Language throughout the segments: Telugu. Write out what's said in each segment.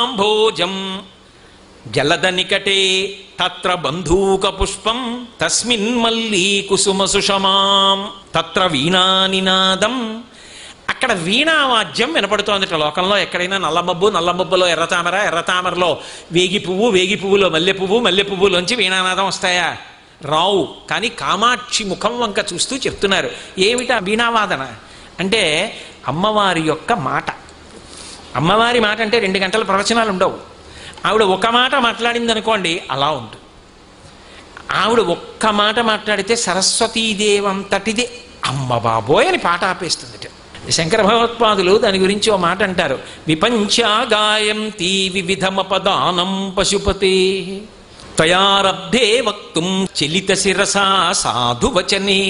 కాంభోజం జలద నికటే తత్ర బంధూక పుష్పం తస్మిన్ మల్లీ కుసుమ సుషమాం తత్ర వీణానినాదం అక్కడ వీణావాద్యం వినపడుతోందట లోకంలో ఎక్కడైనా నల్లమబ్బు నల్లమబ్బులో ఎర్రతామర ఎర్రతామరలో వేగి పువ్వు వేగి పువ్వులో మల్లె పువ్వు మల్లె పువ్వులోంచి వీణానాదం వస్తాయా రావు కానీ కామాక్షి ముఖం వంక చూస్తూ చెప్తున్నారు ఏమిటా వీణావాదన అంటే అమ్మవారి యొక్క మాట అమ్మవారి మాట అంటే రెండు గంటల ప్రవచనాలు ఉండవు ఆవిడ ఒక మాట మాట్లాడింది అనుకోండి అలా ఉంటుంది ఆవిడ ఒక్క మాట మాట్లాడితే సరస్వతీదేవంతటిది అమ్మ బాబోయ్ అని పాట ఆపేస్తుంది శంకర భగవత్పాదులు దాని గురించి ఓ మాట అంటారు విపంచాగాయంతి వివిధమపదానం పశుపతే తయారబ్ధే వక్తుం చలిత శిరసా సాధువచనే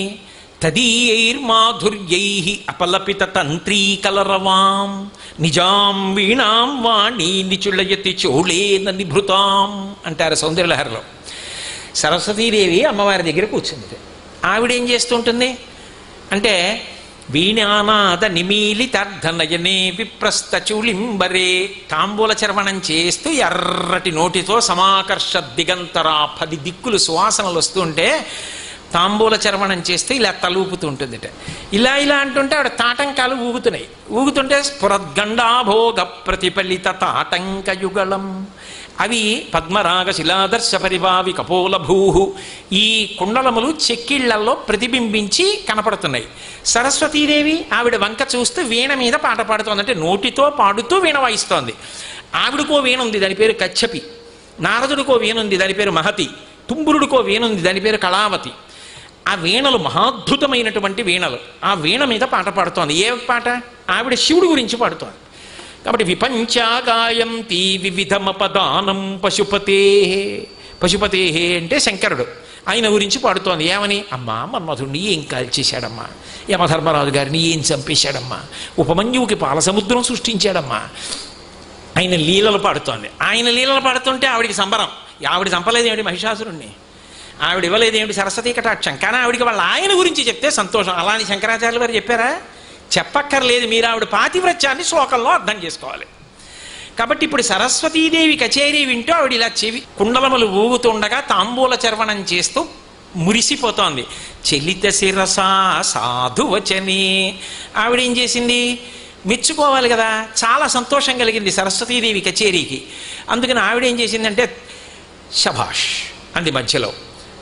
తదీయైర్మాధుర్యై అపలపిత తంత్రీ కలరవాం నిజాం వీణాం వాణి నిచుళయతి చోళేన నిభృతాం అంటారు సౌందర్యలహరిలో సరస్వతీదేవి అమ్మవారి దగ్గర కూర్చుంది ఆవిడేం చేస్తుంటుంది అంటే వీణానాద నిమీలితార్ధనయనే విప్రస్థ చూలింబరే తాంబూల చర్వణం చేస్తూ ఎర్రటి నోటితో సమాకర్ష దిగంతరా పది దిక్కులు సువాసనలు వస్తుంటే తాంబూల చర్వణం చేస్తే ఇలా తలూపుతుంటుందిట ఇలా ఇలా అంటుంటే ఆవిడ తాటంకాలు ఊగుతున్నాయి ఊగుతుంటే స్ఫురద్గండాభోగ ప్రతిఫలిత తాటంక యుగళం అవి పద్మరాగ శిలాదర్శ పరిభావి కపోల భూహు ఈ కుండలములు చెక్కిళ్లలో ప్రతిబింబించి కనపడుతున్నాయి సరస్వతీదేవి ఆవిడ వంక చూస్తూ వీణ మీద పాట పాడుతోంది అంటే నోటితో పాడుతూ వీణ వాయిస్తోంది ఆవిడకో వీణ ఉంది దాని పేరు కచ్చపి నారదుడికో వీణ ఉంది దాని పేరు మహతి తుంబురుడికో వీణ ఉంది దాని పేరు కళావతి ఆ వీణలు మహాద్భుతమైనటువంటి వీణలు ఆ వీణ మీద పాట పాడుతోంది ఏ పాట ఆవిడ శివుడి గురించి పాడుతోంది కాబట్టి విపంచాగాయంతి వివిధమపదానం పశుపతే పశుపతే అంటే శంకరుడు ఆయన గురించి పాడుతోంది ఏమని అమ్మా మన్మధుడిని ఏం కాల్చేశాడమ్మా యమధర్మరాజు గారిని ఏం చంపేశాడమ్మా ఉపమన్యువుకి పాల సముద్రం సృష్టించాడమ్మా ఆయన లీలలు పాడుతోంది ఆయన లీలలు పాడుతుంటే ఆవిడికి సంబరం ఆవిడ చంపలేదేమిటి మహిషాసురుణ్ణి ఆవిడ ఇవ్వలేదేమిటి సరస్వతీ కటాక్షం కానీ ఆవిడికి వాళ్ళ ఆయన గురించి చెప్తే సంతోషం అలాని శంకరాచార్యులు వారు చెప్పారా చెప్పక్కర్లేదు మీరు ఆవిడ పాతివ్రత్యాన్ని శ్లోకంలో అర్థం చేసుకోవాలి కాబట్టి ఇప్పుడు సరస్వతీదేవి కచేరీ వింటూ ఆవిడ ఇలా చెవి కుండలములు ఊగుతుండగా తాంబూల చర్వణం చేస్తూ మురిసిపోతోంది చెలిత శిరసా సాధువచని ఆవిడ ఏం చేసింది మెచ్చుకోవాలి కదా చాలా సంతోషం కలిగింది సరస్వతీదేవి కచేరీకి అందుకని ఆవిడ ఏం చేసిందంటే శభాష్ అంది మధ్యలో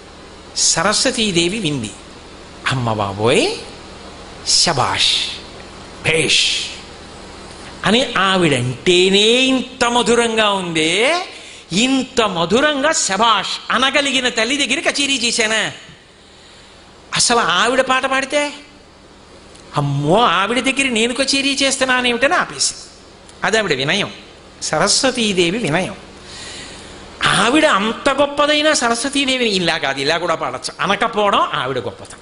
సరస్వతీదేవి వింది అమ్మ బాబోయ్ శబాష్ భేష్ అని ఆవిడంటేనే ఇంత మధురంగా ఉందే ఇంత మధురంగా శబాష్ అనగలిగిన తల్లి దగ్గర కచేరీ చేశానా అసలు ఆవిడ పాట పాడితే అమ్మో ఆవిడ దగ్గర నేను కచేరీ చేస్తున్నానేమిటని ఆపేసి అది ఆవిడ వినయం సరస్వతీదేవి వినయం ఆవిడ అంత గొప్పదైన సరస్వతీదేవిని ఇలా కాదు ఇలా కూడా పాడచ్చు అనకపోవడం ఆవిడ గొప్పతనం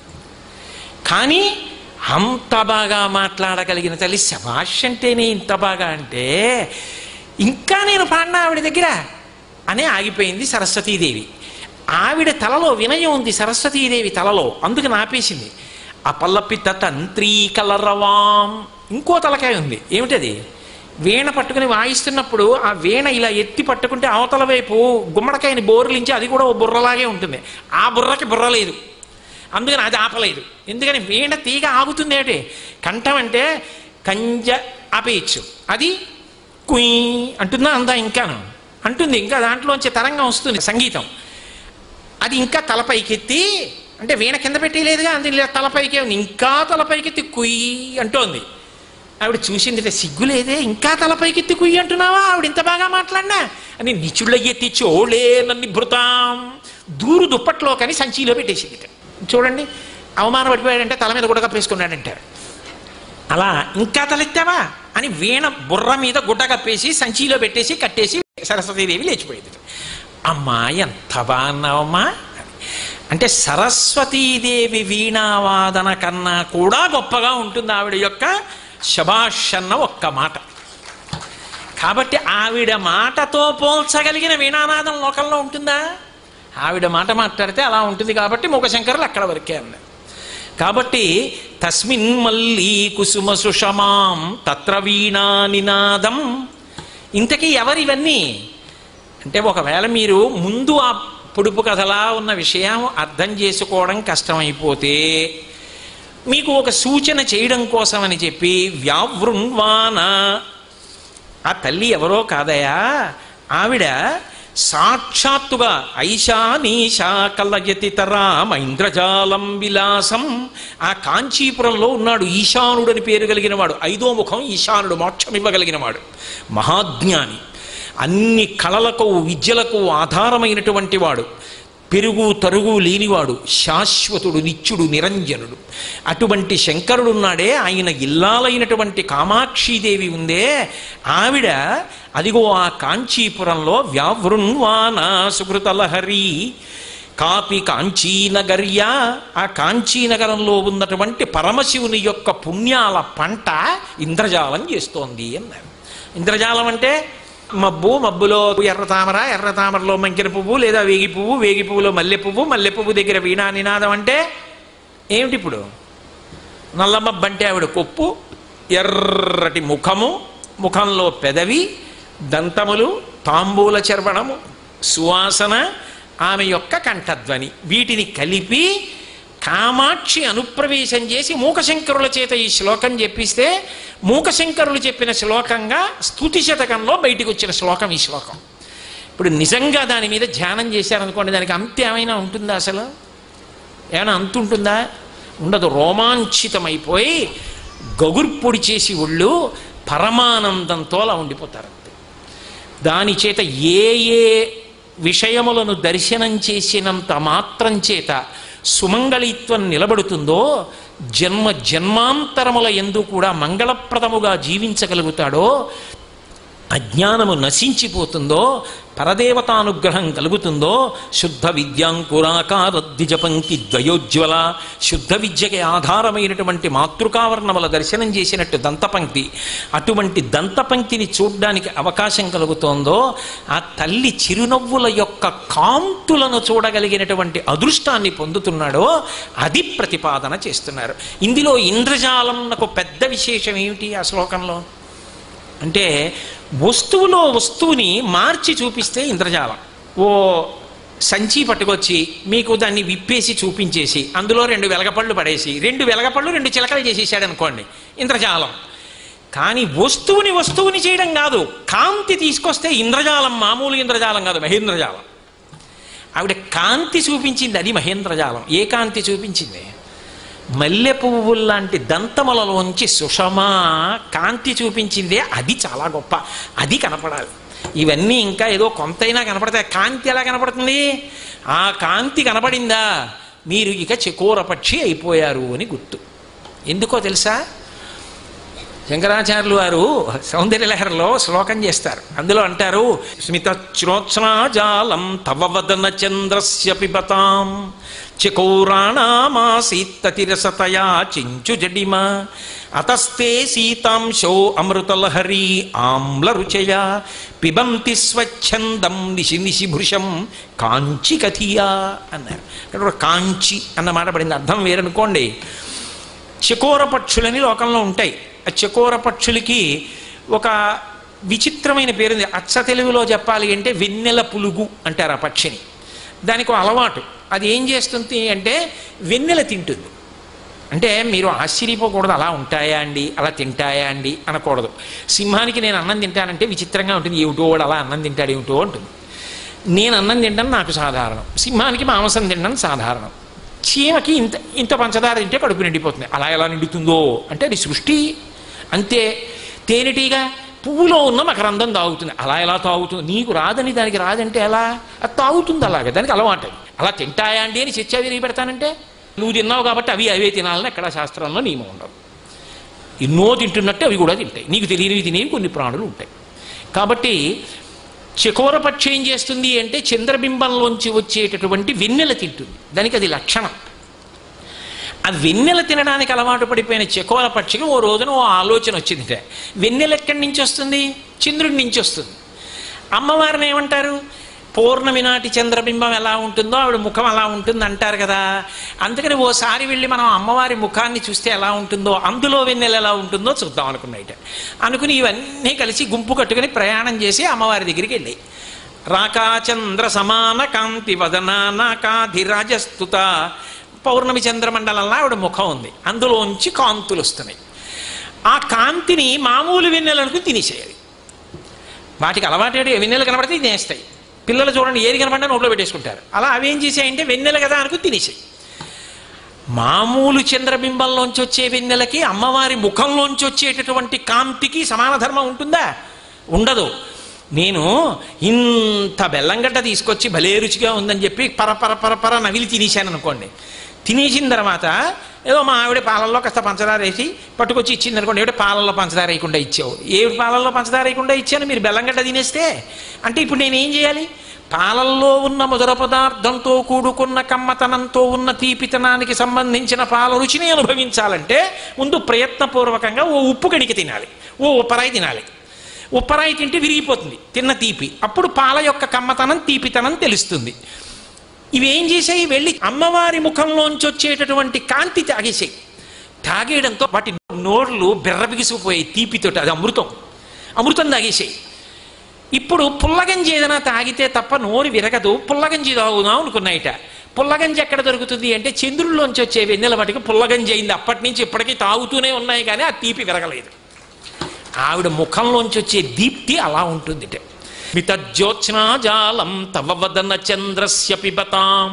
కానీ అంత బాగా మాట్లాడగలిగిన తల్లి శభాష్ అంటేనే ఇంత బాగా అంటే ఇంకా నేను పాడినా ఆవిడ దగ్గర అనే ఆగిపోయింది సరస్వతీదేవి ఆవిడ తలలో వినయం ఉంది సరస్వతీదేవి తలలో అందుకు నాపేసింది అపల్లపిత తంత్రీ కలరవాం ఇంకో తలకాయ ఉంది ఏమిటది వీణ పట్టుకుని వాయిస్తున్నప్పుడు ఆ వీణ ఇలా ఎత్తి పట్టుకుంటే అవతల వైపు గుమ్మడికాయని బోర్లించి అది కూడా ఓ బుర్రలాగే ఉంటుంది ఆ బుర్రకి బుర్ర లేదు అందుకని అది ఆపలేదు ఎందుకని వీణ తీగ ఆగుతుంది ఏమిటి కంఠం అంటే కంజ ఆపేయచ్చు అది కుయ్ అంటుందా అందా ఇంకాను అంటుంది ఇంకా దాంట్లోంచి తరంగం వస్తుంది సంగీతం అది ఇంకా తలపైకెత్తి అంటే వీణ కింద పెట్టేలేదుగా అంది ఇలా తలపైకే ఉంది ఇంకా తలపైకెత్తి కుయ్యి అంటోంది ఆవిడ చూసింది సిగ్గు లేదే ఇంకా తలపైకెత్తి కుయ్యి అంటున్నావా ఆవిడ ఇంత బాగా మాట్లాడినా అని నిచుళ్ళ ఎత్తి చోళే నన్ను భృతాం దూరు దుప్పట్లో కానీ సంచిలో పెట్టేసింది చూడండి అవమానం పడిపోయాడంటే తల మీద గుడ్డ కప్పేసుకున్నాడంటే అలా ఇంకా తలెత్తావా అని వీణ బుర్ర మీద గుడ్డ కప్పేసి సంచిలో పెట్టేసి కట్టేసి సరస్వతీదేవి లేచిపోయింది అమ్మా ఎంత బాగున్నావమ్మా అంటే సరస్వతీదేవి వీణావాదన కన్నా కూడా గొప్పగా ఉంటుంది ఆవిడ యొక్క శబాష్ అన్న ఒక్క మాట కాబట్టి ఆవిడ మాటతో పోల్చగలిగిన వీణానాదం లోకంలో ఉంటుందా ఆవిడ మాట మాట్లాడితే అలా ఉంటుంది కాబట్టి ముఖశంకరులు అక్కడ వరకే అన్నారు కాబట్టి తస్మిన్ మల్లీ కుసుమ సుషమాం తత్ర వీణా నినాదం ఇంతకీ ఎవరు ఇవన్నీ అంటే ఒకవేళ మీరు ముందు ఆ పొడుపు కథలా ఉన్న విషయం అర్థం చేసుకోవడం కష్టమైపోతే మీకు ఒక సూచన చేయడం కోసమని చెప్పి వ్యావృణ్వాన ఆ తల్లి ఎవరో కాదయా ఆవిడ సాక్షాత్తుగా ఐశానీశా కలయతి తరామ ఇంద్రజాలం విలాసం ఆ కాంచీపురంలో ఉన్నాడు ఈశానుడని పేరు కలిగిన వాడు ఐదో ముఖం ఈశానుడు మోక్షం ఇవ్వగలిగిన వాడు మహాజ్ఞాని అన్ని కళలకు విద్యలకు ఆధారమైనటువంటి వాడు పెరుగు తరుగు లేనివాడు శాశ్వతుడు నిత్యుడు నిరంజనుడు అటువంటి శంకరుడున్నాడే ఆయన ఇల్లాలైనటువంటి కామాక్షీదేవి ఉందే ఆవిడ అదిగో ఆ కాంచీపురంలో వ్యావృణ్వాన సుకృతలహరి కాపి కాంచీనగర్య ఆ కాంచీనగరంలో ఉన్నటువంటి పరమశివుని యొక్క పుణ్యాల పంట ఇంద్రజాలం చేస్తోంది అన్నారు ఇంద్రజాలం అంటే మబ్బు మబ్బులో ఎర్ర తామర ఎర్ర తామరలో మంకెర పువ్వు లేదా వేగి పువ్వు వేగి పువ్వులో మల్లె పువ్వు మల్లె పువ్వు దగ్గర వీణా నినాదం అంటే ఏమిటి ఇప్పుడు నల్ల మబ్బు అంటే ఆవిడ కొప్పు ఎర్రటి ముఖము ముఖంలో పెదవి దంతములు తాంబూల చర్వణము సువాసన ఆమె యొక్క కంఠధ్వని వీటిని కలిపి కామాక్షి అనుప్రవేశం చేసి మూకశంకరుల చేత ఈ శ్లోకం చెప్పిస్తే మూకశంకరులు చెప్పిన శ్లోకంగా స్తుతి శతకంలో బయటికి వచ్చిన శ్లోకం ఈ శ్లోకం ఇప్పుడు నిజంగా దాని మీద ధ్యానం చేశారనుకోండి దానికి అంత ఏమైనా ఉంటుందా అసలు ఏమైనా అంత ఉంటుందా ఉండదు రోమాంచితమైపోయి గగుర్పొడి చేసి ఒళ్ళు పరమానందంతో అలా ఉండిపోతారు అంతే దాని చేత ఏ ఏ విషయములను దర్శనం చేసినంత మాత్రం చేత సుమంగళిత్వం నిలబడుతుందో జన్మ జన్మాంతరముల ఎందు కూడా మంగళప్రదముగా జీవించగలుగుతాడో అజ్ఞానము నశించిపోతుందో పరదేవతానుగ్రహం కలుగుతుందో శుద్ధ విద్యాంకురాకార ద్విజపంక్తి ద్వయోజ్వల శుద్ధ విద్యకి ఆధారమైనటువంటి మాతృకావర్ణముల దర్శనం చేసినట్టు దంతపంక్తి అటువంటి దంతపంక్తిని చూడ్డానికి అవకాశం కలుగుతోందో ఆ తల్లి చిరునవ్వుల యొక్క కాంతులను చూడగలిగినటువంటి అదృష్టాన్ని పొందుతున్నాడో అది ప్రతిపాదన చేస్తున్నారు ఇందులో ఇంద్రజాలంకు పెద్ద విశేషం ఏమిటి ఆ శ్లోకంలో అంటే వస్తువులో వస్తువుని మార్చి చూపిస్తే ఇంద్రజాలం ఓ సంచి పట్టుకొచ్చి మీకు దాన్ని విప్పేసి చూపించేసి అందులో రెండు వెలగపళ్ళు పడేసి రెండు వెలగపళ్ళు రెండు చిలకలు చేసేసాడు అనుకోండి ఇంద్రజాలం కానీ వస్తువుని వస్తువుని చేయడం కాదు కాంతి తీసుకొస్తే ఇంద్రజాలం మామూలు ఇంద్రజాలం కాదు మహేంద్రజాలం ఆవిడ కాంతి చూపించింది అది మహేంద్రజాలం ఏ కాంతి చూపించింది మల్లె పువ్వుల్లాంటి దంతములలోంచి సుషమా కాంతి చూపించిందే అది చాలా గొప్ప అది కనపడాలి ఇవన్నీ ఇంకా ఏదో కొంతైనా కనపడతాయి కాంతి ఎలా కనపడుతుంది ఆ కాంతి కనపడిందా మీరు ఇక చకోర పక్షి అయిపోయారు అని గుర్తు ఎందుకో తెలుసా శంకరాచార్యులు వారు సౌందర్యలహరిలో శ్లోకం చేస్తారు అందులో అంటారు స్మిత చ్రోత్స్నాజాలం తవ వదన చంద్రస్య పిబతాం చకోరాణామాసీత్తతిరసతయా చించు జడిమ అతస్తే సీతాంశో అమృతలహరి ఆమ్ల రుచయ పిబంతి స్వచ్ఛందం నిశి నిశి భృశం కాంచి కథియా అన్నారు ఇక్కడ ఒక కాంచి అన్న మాట పడింది అర్థం వేరనుకోండి చకోర పక్షులని లోకంలో ఉంటాయి ఆ చకోర పక్షులకి ఒక విచిత్రమైన పేరుంది అచ్చ తెలుగులో చెప్పాలి అంటే వెన్నెల పులుగు అంటారు ఆ పక్షిని దానికి ఒక అలవాటు అది ఏం చేస్తుంది అంటే వెన్నెల తింటుంది అంటే మీరు ఆశ్చర్యపోకూడదు అలా ఉంటాయా అండి అలా తింటాయా అండి అనకూడదు సింహానికి నేను అన్నం తింటానంటే విచిత్రంగా ఉంటుంది ఏమిటో వాడు అలా అన్నం తింటాడు ఏమిటో ఉంటుంది నేను అన్నం తినడం నాకు సాధారణం సింహానికి మాంసం తినడం సాధారణం చీమకి ఇంత ఇంత పంచదార తింటే కడుపు నిండిపోతుంది అలా ఎలా నిండుతుందో అంటే అది సృష్టి అంతే తేనెటీగా పువ్వులో ఉన్న మకరందం తాగుతుంది అలా ఎలా తాగుతుంది నీకు రాదని దానికి రాదంటే ఎలా అది తాగుతుంది అలాగే దానికి అలవాటు అలా తింటాయా అండి అని చర్చ విరిగి పెడతానంటే నువ్వు తిన్నావు కాబట్టి అవి అవే తినాలని ఎక్కడ శాస్త్రంలో నియమం ఉండదు ఎన్నో తింటున్నట్టు అవి కూడా తింటాయి నీకు తెలియనివి తినేవి కొన్ని ప్రాణులు ఉంటాయి కాబట్టి చకోర పక్షి ఏం చేస్తుంది అంటే చంద్రబింబంలోంచి వచ్చేటటువంటి వెన్నెల తింటుంది దానికి అది లక్షణం ఆ వెన్నెల తినడానికి అలవాటు పడిపోయిన చకోర పక్షికి ఓ రోజున ఓ ఆలోచన వచ్చిందిట వెన్నెల ఎక్కడి నుంచి వస్తుంది చంద్రుడి నుంచి వస్తుంది అమ్మవారిని ఏమంటారు పౌర్ణమి నాటి చంద్రబింబం ఎలా ఉంటుందో ఆవిడ ముఖం అలా ఉంటుంది అంటారు కదా అందుకని ఓసారి వెళ్ళి మనం అమ్మవారి ముఖాన్ని చూస్తే ఎలా ఉంటుందో అందులో వెన్నెల ఎలా ఉంటుందో చూద్దాం అనుకున్నైట అనుకుని ఇవన్నీ కలిసి గుంపు కట్టుకుని ప్రయాణం చేసి అమ్మవారి దగ్గరికి వెళ్ళాయి రాకాచంద్ర సమాన కాంతి వదన నాకాధిరాజస్తుత పౌర్ణమి చంద్రమండలంలో ఆవిడ ముఖం ఉంది అందులోంచి కాంతులు వస్తున్నాయి ఆ కాంతిని మామూలు వెన్నెలకు తినేసేయాలి వాటికి అలవాటు వెన్నెలు కనబడితే తినేస్తాయి పిల్లలు చూడండి ఏది కనబడినా నోట్లో పెట్టేసుకుంటారు అలా అవేం చేసాయంటే వెన్నెల కదా అనుకుని తినేసాయి మామూలు చంద్రబింబంలోంచి వచ్చే వెన్నెలకి అమ్మవారి ముఖంలోంచి వచ్చేటటువంటి కాంతికి సమాన ధర్మం ఉంటుందా ఉండదు నేను ఇంత బెల్లంగడ్డ తీసుకొచ్చి భలే రుచిగా ఉందని చెప్పి పర పర పర పర నవిలి తినేశాను అనుకోండి తినేసిన తర్వాత ఏదో మా ఆవిడ పాలల్లో కాస్త పంచదార వేసి పట్టుకొచ్చి ఇచ్చింది అనుకోండి ఏమిటి పాలల్లో పంచదార వేయకుండా ఇచ్చావు ఏమిటి పాలల్లో పంచదార వేయకుండా ఇచ్చాను మీరు బెల్లంగడ్డ తినేస్తే అంటే ఇప్పుడు నేను ఏం చేయాలి పాలల్లో ఉన్న మధుర పదార్థంతో కూడుకున్న కమ్మతనంతో ఉన్న తీపితనానికి సంబంధించిన పాల రుచిని అనుభవించాలంటే ముందు ప్రయత్నపూర్వకంగా ఓ ఉప్పు కణిక తినాలి ఓ ఉప్పరాయి తినాలి ఉప్పరాయి తింటే విరిగిపోతుంది తిన్న తీపి అప్పుడు పాల యొక్క కమ్మతనం తీపితనం తెలుస్తుంది ఇవేం చేసాయి వెళ్ళి అమ్మవారి ముఖంలోంచి వచ్చేటటువంటి కాంతి తాగేసాయి తాగేయడంతో వాటి నోర్లు బిర్ర బిగిసిపోయాయి తీపితోటి అది అమృతం అమృతం తాగేసాయి ఇప్పుడు పుల్లగంజి ఏదైనా తాగితే తప్ప నోరు విరగదు పుల్లగంజి తాగుదాం అనుకున్నాయిట పుల్లగంజి ఎక్కడ దొరుకుతుంది అంటే చంద్రుల్లోంచి వచ్చే వెన్నెల మటుకు పుల్లగంజి అయింది అప్పటి నుంచి ఇప్పటికీ తాగుతూనే ఉన్నాయి కానీ ఆ తీపి విరగలేదు ఆవిడ ముఖంలోంచి వచ్చే దీప్తి అలా ఉంటుంది మితజ్యోత్స్నాజాలం తవ వదన చంద్రస్య పిబతాం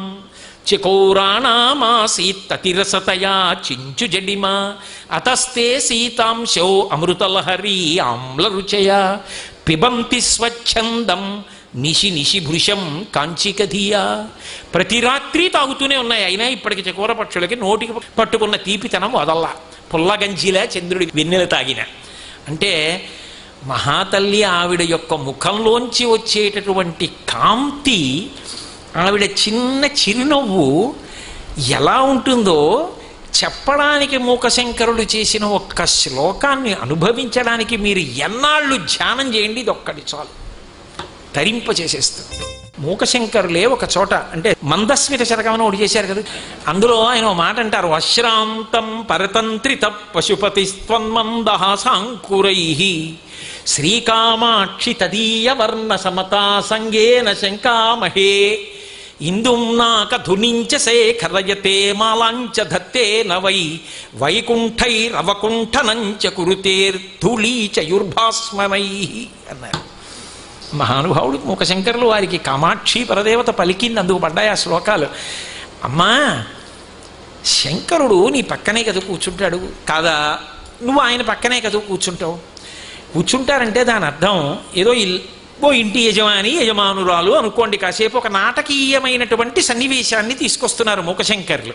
చికౌరాణామాసీత్తతిరసతయా చించు జడిమా అతస్తే సీతాంశో అమృతలహరీ ఆమ్లరుచయ పిబంతి స్వచ్ఛందం నిశి నిశి భృశం కాంచికధియా ప్రతి రాత్రి తాగుతూనే ఉన్నాయి అయినా ఇప్పటికి చకోర పక్షులకి నోటికి పట్టుకున్న తీపితనం వదల్లా పుల్లగంజిలా చంద్రుడి వెన్నెల తాగిన అంటే మహాతల్లి ఆవిడ యొక్క ముఖంలోంచి వచ్చేటటువంటి కాంతి ఆవిడ చిన్న చిరునవ్వు ఎలా ఉంటుందో చెప్పడానికి మూకశంకరుడు చేసిన ఒక్క శ్లోకాన్ని అనుభవించడానికి మీరు ఎన్నాళ్ళు ధ్యానం చేయండి ఇది ఒక్కటి చాలు తరింప చేసేస్తుంది మూకశంకరులే ఒక చోట అంటే మందస్మిత శతకమని ఒకటి చేశారు కదా అందులో ఆయన ఒక మాట అంటారు అశ్రాంతం పరతంత్రిత పశుపతి స్త్వన్మందహాసాంకురై శ్రీకామాక్షి తదీయ వర్ణ సమతా సంగేన శంకామహే ఇందుం నాక ధునించ శేఖరయతే మాలాంచ ధత్తే నవై వైకుంఠైరవకుంఠనంచ కురుతేర్ధూళీచయుర్భాస్మనై అన్నారు మహానుభావుడు మూకశంకరులు వారికి కామాక్షి పరదేవత పలికింది అందుకు పడ్డాయి ఆ శ్లోకాలు అమ్మా శంకరుడు నీ పక్కనే కదా కూర్చుంటాడు కాదా నువ్వు ఆయన పక్కనే కదా కూర్చుంటావు కూర్చుంటారంటే దాని అర్థం ఏదో ఇల్ ఓ ఇంటి యజమాని యజమానురాలు అనుకోండి కాసేపు ఒక నాటకీయమైనటువంటి సన్నివేశాన్ని తీసుకొస్తున్నారు మూకశంకర్లు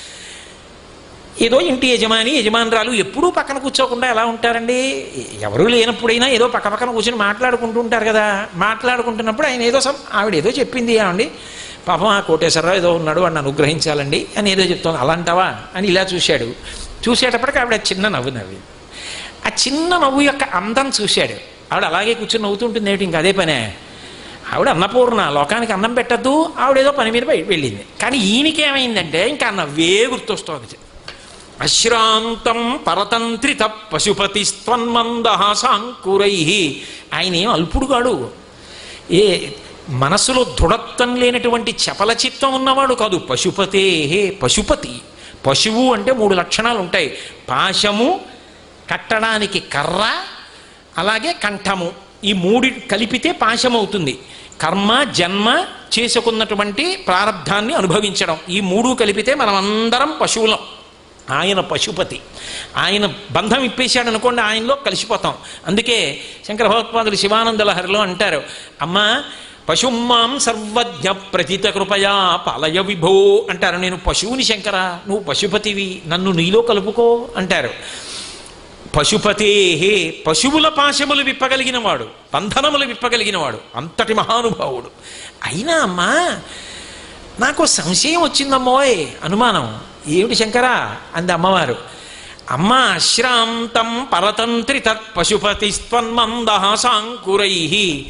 ఏదో ఇంటి యజమాని యజమానురాలు ఎప్పుడూ పక్కన కూర్చోకుండా ఎలా ఉంటారండి ఎవరు లేనప్పుడైనా ఏదో పక్క పక్కన కూర్చొని మాట్లాడుకుంటూ ఉంటారు కదా మాట్లాడుకుంటున్నప్పుడు ఆయన ఏదో సం ఆవిడ ఏదో చెప్పింది ఏమండి పాపం ఆ కోటేశ్వరరావు ఏదో ఉన్నాడు వాడిని అనుగ్రహించాలండి అని ఏదో చెప్తాను అలాంటావా అని ఇలా చూశాడు చూసేటప్పటికి ఆవిడ చిన్న నవ్వు నవ్వి ఆ చిన్న నవ్వు యొక్క అందం చూశాడు ఆవిడ అలాగే కూర్చొని నవ్వుతుంటుంది ఏమిటి ఇంకా అదే పనే ఆవిడ అన్నపూర్ణ లోకానికి అన్నం పెట్టద్దు ఆవిడ ఏదో పని మీద బయట వెళ్ళింది కానీ ఈయనకి ఏమైందంటే ఇంకా నవ్వే గుర్తొస్తోంది అశ్రాంతం పరతంత్రిత పశుపతి స్త్వన్మందహాసాంకురై ఆయన ఏం అల్పుడుగాడు ఏ మనసులో దృఢత్వం లేనటువంటి చపల చిత్తం ఉన్నవాడు కాదు పశుపతే పశుపతి పశువు అంటే మూడు లక్షణాలు ఉంటాయి పాశము కట్టడానికి కర్ర అలాగే కంఠము ఈ మూడి కలిపితే పాశం అవుతుంది కర్మ జన్మ చేసుకున్నటువంటి ప్రారంధాన్ని అనుభవించడం ఈ మూడు కలిపితే మనం అందరం పశువులం ఆయన పశుపతి ఆయన బంధం ఇప్పేశాడు అనుకోండి ఆయనలో కలిసిపోతాం అందుకే శంకర భగవత్పాదులు శివానంద లహరిలో అంటారు అమ్మా పశుమాం సర్వజ్ఞ ప్రతిత కృపయా పాలయ విభో అంటారు నేను పశువుని శంకర నువ్వు పశుపతివి నన్ను నీలో కలుపుకో అంటారు పశుపతే పశువుల పాశములు విప్పగలిగిన వాడు బంధనములు విప్పగలిగిన వాడు అంతటి మహానుభావుడు అయినా అమ్మా నాకు సంశయం వచ్చిందమ్మోయ్ అనుమానం ఏమిటి శంకరా అంది అమ్మవారు అమ్మ అశ్రాంతం పరతంత్రి తత్ పశుపతి స్త్వన్మందహాసాంకురై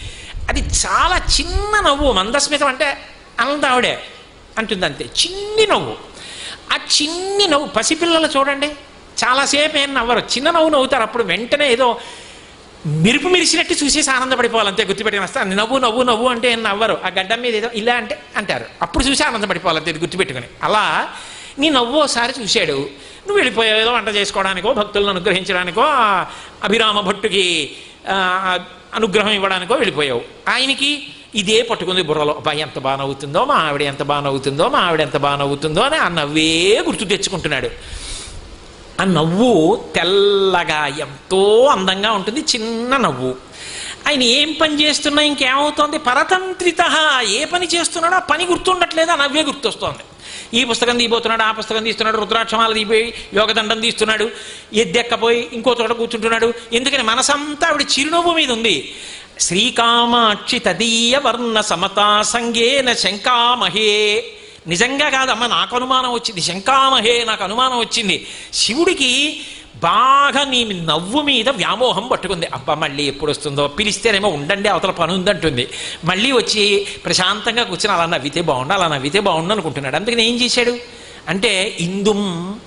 అది చాలా చిన్న నవ్వు మందస్మితం అంటే అనంత ఆవిడే అంటుంది అంతే చిన్ని నవ్వు ఆ చిన్ని నవ్వు పసిపిల్లలు చూడండి చాలాసేపు ఏం నవ్వరు చిన్న నవ్వు నవ్వుతారు అప్పుడు వెంటనే ఏదో మిరుపు మిరిసినట్టు చూసేసి ఆనందపడిపోవాలి అంతే గుర్తుపెట్టుకుని వస్తాను నవ్వు నవ్వు నవ్వు అంటే ఏం నవ్వరు ఆ గడ్డం మీద ఏదో ఇలా అంటే అంటారు అప్పుడు చూసి ఆనందపడిపోవాలి అంతే ఇది గుర్తుపెట్టుకుని అలా నీ నవ్వు ఒకసారి చూశాడు నువ్వు వెళ్ళిపోయావు ఏదో వంట చేసుకోవడానికో భక్తులను అనుగ్రహించడానికో ఆ అభిరామ భట్టుకి ఆ, అనుగ్రహం ఇవ్వడానికో వెళ్ళిపోయావు ఆయనకి ఇదే పట్టుకుంది బుర్రలో అబ్బా ఎంత బాగా నవ్వుతుందో మా ఆవిడ ఎంత బాగా నవ్వుతుందో మా ఆవిడ ఎంత బాగా నవ్వుతుందో అని ఆ నవ్వే గుర్తు తెచ్చుకుంటున్నాడు ఆ నవ్వు తెల్లగా ఎంతో అందంగా ఉంటుంది చిన్న నవ్వు ఆయన ఏం పని చేస్తున్నా ఇంకేమవుతోంది పరతంత్రిత ఏ పని చేస్తున్నాడో ఆ పని గుర్తుండట్లేదు ఆ నవ్వే గుర్తొస్తోంది ఈ పుస్తకం తీయబోతున్నాడు ఆ పుస్తకం తీస్తున్నాడు రుద్రాక్షమాల తీపోయి యోగదండం తీస్తున్నాడు ఎద్దెక్కపోయి ఇంకో చోట కూర్చుంటున్నాడు ఎందుకని మనసంతా ఆవిడ చిరునవ్వు మీద ఉంది శ్రీకామాక్షి తదీయ వర్ణ సమతా సంగేన శంకామహే నిజంగా కాదమ్మ నాకు అనుమానం వచ్చింది శంకామహే నాకు అనుమానం వచ్చింది శివుడికి బాగా నీ నవ్వు మీద వ్యామోహం పట్టుకుంది అబ్బా మళ్ళీ ఎప్పుడు వస్తుందో పిలిస్తేనేమో ఉండండి అవతల పని ఉందంటుంది మళ్ళీ వచ్చి ప్రశాంతంగా కూర్చొని అలా నవ్వితే బాగుండు అలా నవ్వితే బాగుండు అనుకుంటున్నాడు అందుకని ఏం చేశాడు అంటే ఇందుం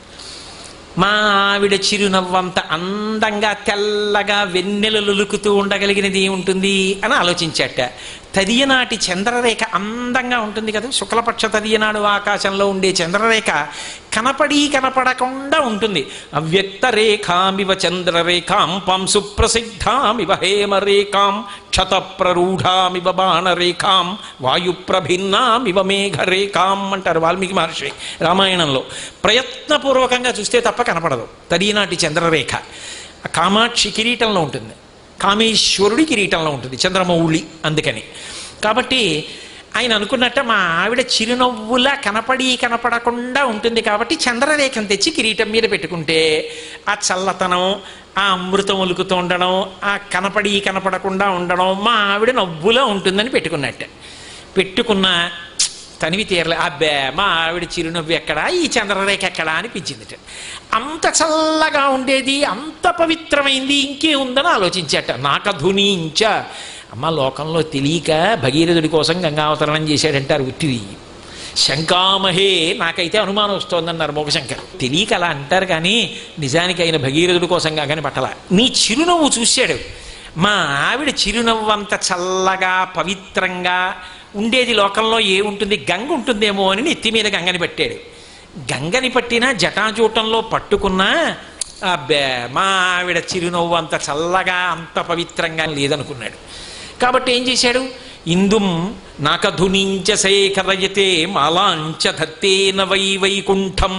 మా ఆవిడ చిరునవ్వంత అందంగా తెల్లగా వెన్నెలలులుకుతూ ఉండగలిగినది ఉంటుంది అని ఆలోచించాట తదియనాటి చంద్రరేఖ అందంగా ఉంటుంది కదా శుక్లపక్ష తదియనాడు ఆకాశంలో ఉండే చంద్రరేఖ కనపడి కనపడకుండా ఉంటుంది అవ్యక్త రేఖామివ చంద్రరేఖాం పం సుప్రసిద్ధామివ హేమరేఖాం క్షతప్రరూఢామివ బాణరేఖాం వాయుప్రభిన్నామివ మేఘరేఖాం అంటారు వాల్మీకి మహర్షి రామాయణంలో ప్రయత్నపూర్వకంగా చూస్తే తప్ప కనపడదు తదినాటి చంద్రరేఖ ఆ కామాక్షి కిరీటంలో ఉంటుంది కామేశ్వరుడి కిరీటంలో ఉంటుంది చంద్రమౌళి అందుకని కాబట్టి ఆయన అనుకున్నట్ట మా ఆవిడ చిరునవ్వులా కనపడి కనపడకుండా ఉంటుంది కాబట్టి చంద్రరేఖను తెచ్చి కిరీటం మీద పెట్టుకుంటే ఆ చల్లతనం ఆ అమృతం ఒలుకుతూ ఉండడం ఆ కనపడి కనపడకుండా ఉండడం మా ఆవిడ నవ్వులా ఉంటుందని పెట్టుకున్నట్ట పెట్టుకున్న తనివి తీరలే అబ్బే మా ఆవిడ చిరునవ్వు ఎక్కడా ఈ చంద్రరేఖ ఎక్కడా అనిపించింది అంత చల్లగా ఉండేది అంత పవిత్రమైంది ఇంకే ఉందని ఆలోచించాట నాకధునీంచ అమ్మ లోకంలో తెలియక భగీరథుడి కోసం గంగావతరణం చేశాడంటారు ఉట్టిది శంకామహే నాకైతే అనుమానం వస్తోందన్నారు మోగశంకర్ తెలియక అలా అంటారు కానీ నిజానికి ఆయన భగీరథుడి కోసం కాగానే పట్టల నీ చిరునవ్వు చూశాడు మా ఆవిడ చిరునవ్వు అంత చల్లగా పవిత్రంగా ఉండేది లోకంలో ఏముంటుంది గంగ ఉంటుందేమో అని నెత్తి మీద గంగని పట్టాడు గంగని పట్టినా జటాజూటంలో పట్టుకున్నా అబ్బే మా ఆవిడ చిరునవ్వు అంత చల్లగా అంత పవిత్రంగా లేదనుకున్నాడు కాబట్టి ఏం చేశాడు ఇందుం నాకధునించ శేఖరయతే మాలాంచ ధత్తేన వై వైకుంఠం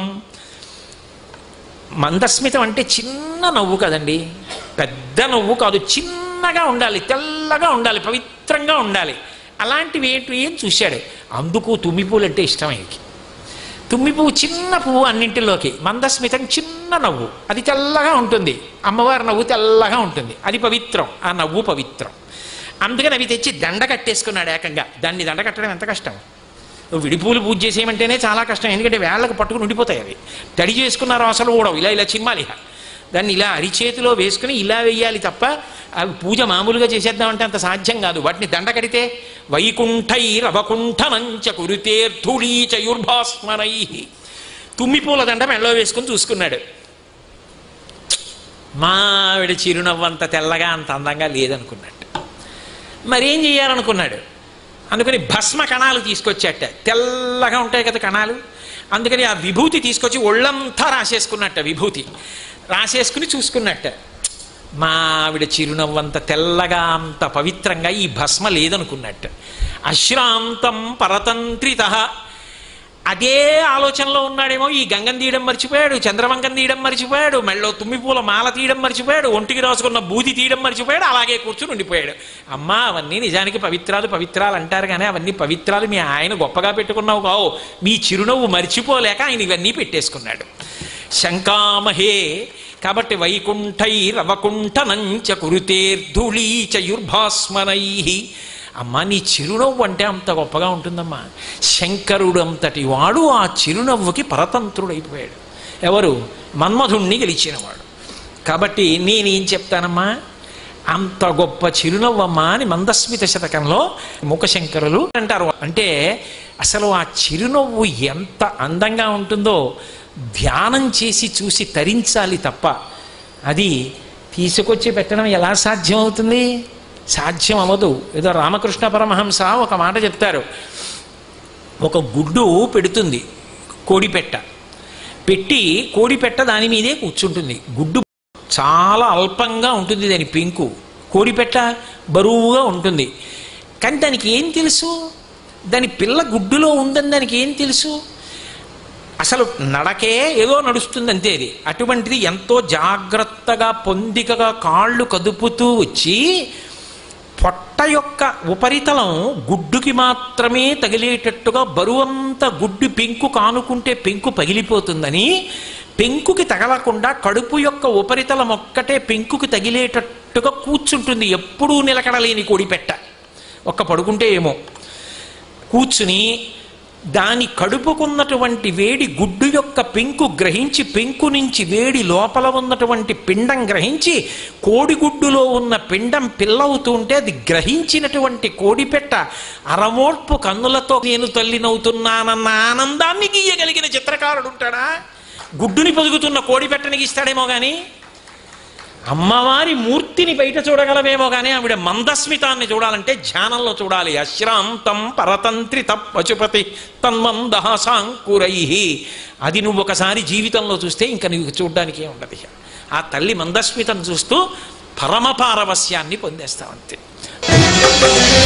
మందస్మితం అంటే చిన్న నవ్వు కదండి పెద్ద నవ్వు కాదు చిన్నగా ఉండాలి తెల్లగా ఉండాలి పవిత్రంగా ఉండాలి అలాంటివి ఏంటి ఏం చూశాడు అందుకు తుమ్మిపూలు అంటే ఇష్టం ఆయనకి తుమ్మి పువ్వు చిన్న పువ్వు అన్నింటిలోకి మందస్మితం చిన్న నవ్వు అది తెల్లగా ఉంటుంది అమ్మవారి నవ్వు తెల్లగా ఉంటుంది అది పవిత్రం ఆ నవ్వు పవిత్రం అందుకని అవి తెచ్చి దండ కట్టేసుకున్నాడు ఏకంగా దాన్ని దండ కట్టడం ఎంత కష్టం విడిపూలు పూజ చేసేయమంటేనే చాలా కష్టం ఎందుకంటే వేళ్ళకు పట్టుకుని ఉండిపోతాయి అవి తడి చేసుకున్నారు అసలు ఊడవు ఇలా ఇలా చిమ్మాలి ఇహ. దాన్ని ఇలా అరిచేతిలో వేసుకుని ఇలా వేయాలి తప్ప అవి పూజ మామూలుగా చేసేద్దామంటే అంత సాధ్యం కాదు వాటిని దండ కడితే వైకుంఠై రవకుంఠనంచ కురుతేర్థుడీ చయుర్భాస్మరై తుమ్మిపూల దండ మెళ్ళలో వేసుకుని చూసుకున్నాడు మా ఆవిడ చిరునవ్వు అంత తెల్లగా అంత అందంగా లేదనుకున్నట్టు మరేం చేయాలనుకున్నాడు అందుకని భస్మ కణాలు తీసుకొచ్చాట తెల్లగా ఉంటాయి కదా కణాలు అందుకని ఆ విభూతి తీసుకొచ్చి ఒళ్ళంతా రాసేసుకున్నట్ట విభూతి రాసేసుకుని చూసుకున్నట్ట మా ఆవిడ చిరునవ్వు అంత తెల్లగా అంత పవిత్రంగా ఈ భస్మ లేదనుకున్నట్ట అశ్రాంతం పరతంత్రిత అదే ఆలోచనలో ఉన్నాడేమో ఈ గంగం తీయడం మర్చిపోయాడు చంద్రవంకం తీయడం మర్చిపోయాడు మెళ్ళో తుమ్మిపూల మాల తీయడం మర్చిపోయాడు ఒంటికి రాసుకున్న బూది తీయడం మర్చిపోయాడు అలాగే కూర్చుని ఉండిపోయాడు అమ్మా అవన్నీ నిజానికి పవిత్రాలు పవిత్రాలు అంటారు కానీ అవన్నీ పవిత్రాలు మీ ఆయన గొప్పగా పెట్టుకున్నావు కావు మీ చిరునవ్వు మర్చిపోలేక ఆయన ఇవన్నీ పెట్టేసుకున్నాడు శంకామహే కాబట్టి వైకుంఠై రవకుంఠనంచ కురుతేర్ధుళీ చయుర్భాస్మనై అమ్మా నీ చిరునవ్వు అంటే అంత గొప్పగా ఉంటుందమ్మా శంకరుడు అంతటి వాడు ఆ చిరునవ్వుకి పరతంత్రుడైపోయాడు ఎవరు మన్మధుణ్ణి గెలిచినవాడు కాబట్టి నేనేం చెప్తానమ్మా అంత గొప్ప చిరునవ్వమ్మ అని మందస్మిత శతకంలో ముఖశంకరులు అంటారు అంటే అసలు ఆ చిరునవ్వు ఎంత అందంగా ఉంటుందో ధ్యానం చేసి చూసి తరించాలి తప్ప అది తీసుకొచ్చి పెట్టడం ఎలా సాధ్యం అవుతుంది సాధ్యం అవ్వదు ఏదో రామకృష్ణ పరమహంస ఒక మాట చెప్తారు ఒక గుడ్డు పెడుతుంది కోడిపెట్ట పెట్టి కోడిపెట్ట దాని మీదే కూర్చుంటుంది గుడ్డు చాలా అల్పంగా ఉంటుంది దాని పెంకు కోడిపెట్ట బరువుగా ఉంటుంది కానీ దానికి ఏం తెలుసు దాని పిల్ల గుడ్డులో ఉందని దానికి ఏం తెలుసు అసలు నడకే ఏదో నడుస్తుంది అంతే అది అటువంటిది ఎంతో జాగ్రత్తగా పొందికగా కాళ్ళు కదుపుతూ వచ్చి పొట్ట యొక్క ఉపరితలం గుడ్డుకి మాత్రమే తగిలేటట్టుగా బరువంతా గుడ్డు పెంకు కానుకుంటే పెంకు పగిలిపోతుందని పెంకుకి తగలకుండా కడుపు యొక్క ఉపరితలం ఒక్కటే పెంకుకి తగిలేటట్టుగా కూర్చుంటుంది ఎప్పుడూ నిలకడలేని కోడిపెట్ట ఒక్క పడుకుంటే ఏమో కూర్చుని దాని కడుపుకున్నటువంటి వేడి గుడ్డు యొక్క పెంకు గ్రహించి పెంకు నుంచి వేడి లోపల ఉన్నటువంటి పిండం గ్రహించి కోడిగుడ్డులో ఉన్న పిండం పిల్లవుతూ ఉంటే అది గ్రహించినటువంటి కోడిపెట్ట అరమోర్పు కన్నులతో నేను తల్లినవుతున్నానన్న ఆనందాన్ని గీయగలిగిన చిత్రకారుడు ఉంటాడా గుడ్డుని పొదుగుతున్న కోడిపెట్టని గీస్తాడేమో కానీ అమ్మవారి మూర్తిని బయట చూడగలమేమో కానీ ఆవిడ మందస్మితాన్ని చూడాలంటే ధ్యానంలో చూడాలి అశ్రాంతం పరతంత్రిత పశుపతి తన్మందహాసాంకురై అది నువ్వు ఒకసారి జీవితంలో చూస్తే ఇంకా నీకు చూడడానికే ఉండదు ఇక. ఆ తల్లి మందస్మితం చూస్తూ పరమ పారవస్యాన్ని పొందేస్తావంతే